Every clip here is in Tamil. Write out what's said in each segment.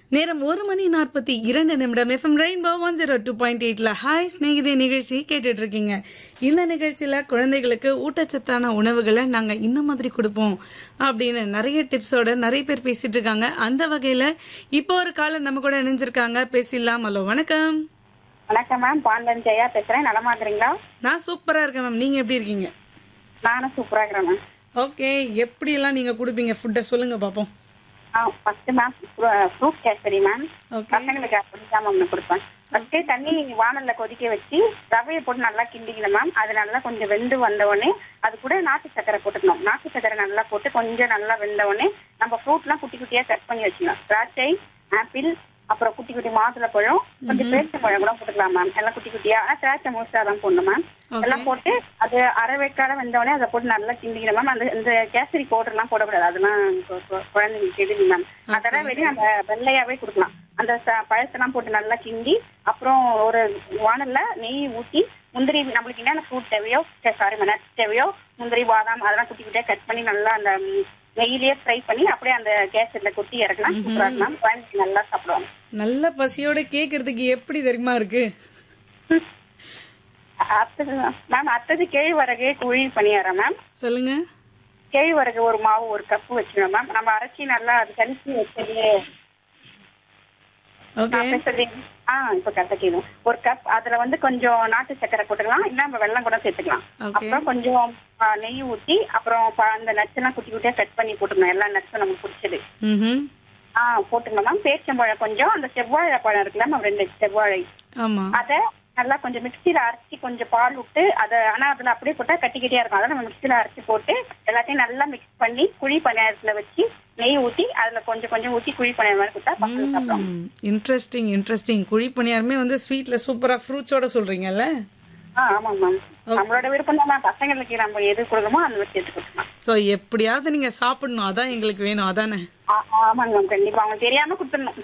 நேரம் ஒரு மணி நாற்பத்தி இரண்டு நிமிடம் FM rainbow one zero two point எயிட்ல ஹாய் ஸ்நேகிதே நிகழ்ச்சி கேட்டுட்டு இருக்கீங்க இந்த நிகழ்ச்சியில குழந்தைகளுக்கு ஊட்டச்சத்தான உணவுகளை நாங்க இந்த மாதிரி கொடுப்போம் அப்படின்னு நிறைய டிப்ஸோட நிறைய பேர் பேசிட்டு இருக்காங்க அந்த வகையில இப்போ ஒரு காலம் நம்ம கூட இணைஞ்சிருக்காங்க பேசிடலாம் ஹலோ வணக்கம் வணக்கம் மேம் பாண்டன் ஜெயா பேசுறேன் நலமா இருக்கிறீங்களா நான் சூப்பரா இருக்கேன் மேம் நீங்க எப்படி இருக்கீங்க நானும் சூப்பரா இருக்கிறேன் மேம் ஓகே எப்படி எல்லாம் நீங்க கொடுப்பீங்க ஃபுட்டை சொல்லுங்க பாப்போம் ஆ first ma'am fruit kesari ma'am okay பசங்களுக்கு அப்படிதான் மேம் கொடுப்பேன் ஃபர்ஸ்ட் தண்ணி வானல்ல கொதிக்க வச்சு ரவையை போட்டு நல்லா கிண்டிக்கணும் மேம் அது நல்லா கொஞ்சம் வெந்து வந்த உடனே அது கூட நாட்டு சக்கரை போட்டுக்கணும் நாட்டு சக்கரை நல்லா போட்டு கொஞ்சம் நல்லா வெந்த உடனே நம்ம ஃப்ரூட்லாம் குட்டி குட்டியா கட் பண்ணி வச்சுக்கணும் திராட்சை ஆப்பிள் அப்புறம் குட்டி குட்டி மாதுளை பழம் கொஞ்சம் பேரிச்ச பழம் கூட போட்டுக்கலாம் மேம் எல்லாம் குட்டி குட்டியா ஆனா திராட்சை மோஸ்டா தான் போடணும் மேம் Okay. எல்லாம் போட்டு அது அரை வேக்காட வந்தவொடனே அதை போட்டு நல்லா கிண்டிக்கணும் மேம் அந்த இந்த கேசரி பவுடர் எல்லாம் போடக்கூடாது அதெல்லாம் கு- கு- குழந்தைங்களுக்கு எதிரி மேம் அதெல்லாம் வெளியே நம்ம வெள்ளையாவே கொடுக்கலாம் அந்த ச- பழத்தெல்லாம் போட்டு நல்லா கிண்டி அப்புறம் ஒரு வானல்ல நெய் ஊத்தி முந்திரி நம்மளுக்கு என்னென்ன ஃப்ரூட் தேவையோ சாரி நட்ஸ் தேவையோ முந்திரி பாதாம் அதெல்லாம் குட்டி குட்டியா கட் பண்ணி நல்லா அந்த ம், நெய்யிலேயே ஃப்ரை பண்ணி அப்படியே அந்த கேசரில கொட்டி இறக்கலாம் சூப்பரா இருக்கலாம் குழந்தைங்க நல்லா சாப்பிடுவாங்க நல்ல பசியோட கேக்குறதுக்கு எப்படி தெரியுமா இருக்கு அடுத்தது மேம் அடுத்தது கேழ்வரகு குழி பணியாரம் மேம் சொல்லுங்க கேழ்வரகு ஒரு மாவு ஒரு கப்பு வச்சுக்கணும் மேம் நம்ம அரைச்சி நல்லா அது கழிச்சு வச்சது ஓகே நான் பேசுறது ஆ இப்ப கரெக்டா கேளுங்க ஒரு கப் அதுல வந்து கொஞ்சம் நாட்டு சக்கரை போட்டுக்கலாம் இல்ல நம்ம வெல்லம் கூட சேர்த்துக்கலாம் Okay. அப்புறம் கொஞ்சம் ஆ, நெய் ஊத்தி அப்புறம் ப- அந்த நட்ஸ் எல்லாம் குட்டி குட்டியா கட் பண்ணி போட்டுக்கணும் எல்லா நட்ஸும் நமக்கு பிடிச்சது ம் ஆ போட்டுக்கணும் மேம் பேரிச்சம்பழம் கொஞ்சம் அந்த செவ்வாழை பழம் இருக்குல்ல மேம் ரெண்டு செவ்வாழை ஆமா அத நல்லா கொஞ்சம் மிக்சியில அரைச்சி கொஞ்சம் பால் விட்டு அதை ஆனா அதுல அப்படியே போட்டா கட்டி கட்டியா இருக்கும் அதை நம்ம மிக்சியில அரைச்சி போட்டு எல்லாத்தையும் நல்லா மிக்ஸ் பண்ணி குழி பணியாரத்துல வச்சு நெய் ஊத்தி அதுல கொஞ்சம் கொஞ்சம் ஊத்தி குழி பணியாரம் மாதிரி கொடுத்தா பசங்க சாப்பிடுவாங்க இன்ட்ரெஸ்டிங் இன்ட்ரெஸ்டிங் குழி பணியாரமே வந்து ஸ்வீட்ல சூப்பரா ஃப்ரூட்ஸோட சொல்றீங்கல்ல ஆ ஆமா மேம் நம்மளோட விருப்பம் தான் பசங்களுக்கு நம்ம எது கொடுக்கணுமோ அந்த மாதிரி சேர்த்து கொடுக்கலாம் சோ எப்படியாவது நீங்க சாப்பிடணும் அதான் எங்களுக்கு வேணும் அதானே ஆ- ஆமாங்க மேம் கண்டிப்பா அவங்க தெரியாம கொடுத்துடணும்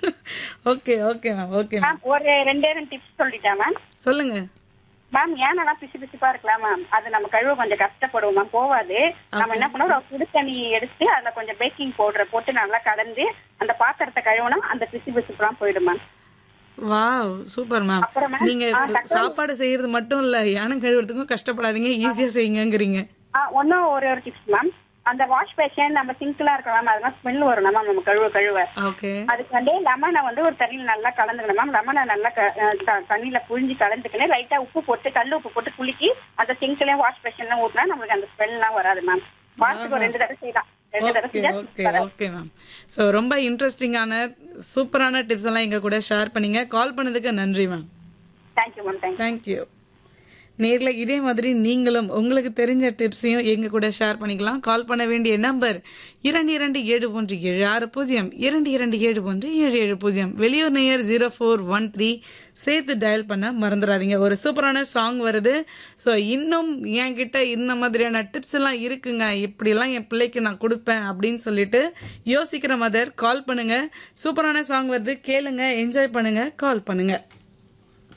okay okay ma'am okay ma'am ma'am ஒரு ரெண்டே ரெண்டு டிப்ஸ் சொல்லிட்டேன் மேம் சொல்லுங்க மேம் ஏனெல்லாம் பிசு பிசுப்பா இருக்கலாம் மேம் அது நம்ம கழுவ கொஞ்சம் கஷ்டப்படுவோம் மேம் போவாது நம்ம என்ன பண்ணுவோம் ஒரு சுடு தண்ணி எடுத்து அதுல கொஞ்சம் பேக்கிங் பவுடரை போட்டு நல்லா கலந்து அந்த பாத்திரத்தை கழுவுனா அந்த பிசு பிசுப்புலாம் போயிடும் மேம் வாவ் சூப்பர் மேம் அப்புறம் ma'am, நீங்க ஆ, தக்காளி. சாப்பாடு செய்யறது மட்டும் இல்ல யானை கழுவுறதுக்கும் கஷ்டப்படாதீங்க ஈஸியா செய்யுங்கங்கிறீங்க ஆ ஒன்னும் ஒரு ஒரு டிப்ஸ் மேம் அந்த வாஷ் பேஷன் நம்ம சிங்க்லாம் இருக்கலாம் மேம் அதெல்லாம் ஸ்மெல் வரும் மேம் நம்ம கழுவ கழுவ ஓகே அதுக்கு வந்து லெமனை வந்து ஒரு தண்ணியில நல்லா கலந்துக்கணும் மேம் லெமனை நல்லா க- அஹ் த- தண்ணியில புழிஞ்சு கலந்துக்கினு லைட்டா உப்பு போட்டு கல் உப்பு போட்டு குலுக்கி அந்த சிங்க்லயும் வாஷ் பேஷன்லாம் ஊட்டினா நம்மளுக்கு அந்த ஸ்மெல்லாம் வராது மேம் வாரத்துக்கு ஒரு ரெண்டு தடவை செய்யலாம் ரெண்டு தடவை ஓகே செஞ்சா ஓகே ஓகே மேம் ஸோ ரொம்ப இன்ட்ரெஸ்டிங்கான சூப்பரான டிப்ஸ் எல்லாம் எங்க கூட ஷேர் பண்ணீங்க கால் பண்ணதுக்கு நன்றி ma'am thank you ma'am thank you thank you நேர்ல இதே மாதிரி நீங்களும் உங்களுக்கு தெரிஞ்ச டிப்ஸையும் எங்க கூட ஷேர் பண்ணிக்கலாம் கால் பண்ண வேண்டிய நம்பர் இரண்டு இரண்டு ஏழு ஒன்று ஏழு ஆறு பூஜ்ஜியம் இரண்டு இரண்டு ஏழு ஒன்று ஏழு ஏழு பூஜ்ஜியம் வெளியூர் நேயர் ஜீரோ ஃபோர் ஒன் த்ரீ சேர்த்து டயல் பண்ண மறந்துடாதீங்க ஒரு சூப்பரான சாங் வருது ஸோ இன்னும் என்கிட்ட இந்த மாதிரியான டிப்ஸ் எல்லாம் இருக்குங்க இப்படிலாம் என் பிள்ளைக்கு நான் கொடுப்பேன் அப்படின்னு சொல்லிட்டு யோசிக்கிற மதர் கால் பண்ணுங்க சூப்பரான சாங் வருது கேளுங்க என்ஜாய் பண்ணுங்க கால் பண்ணுங்க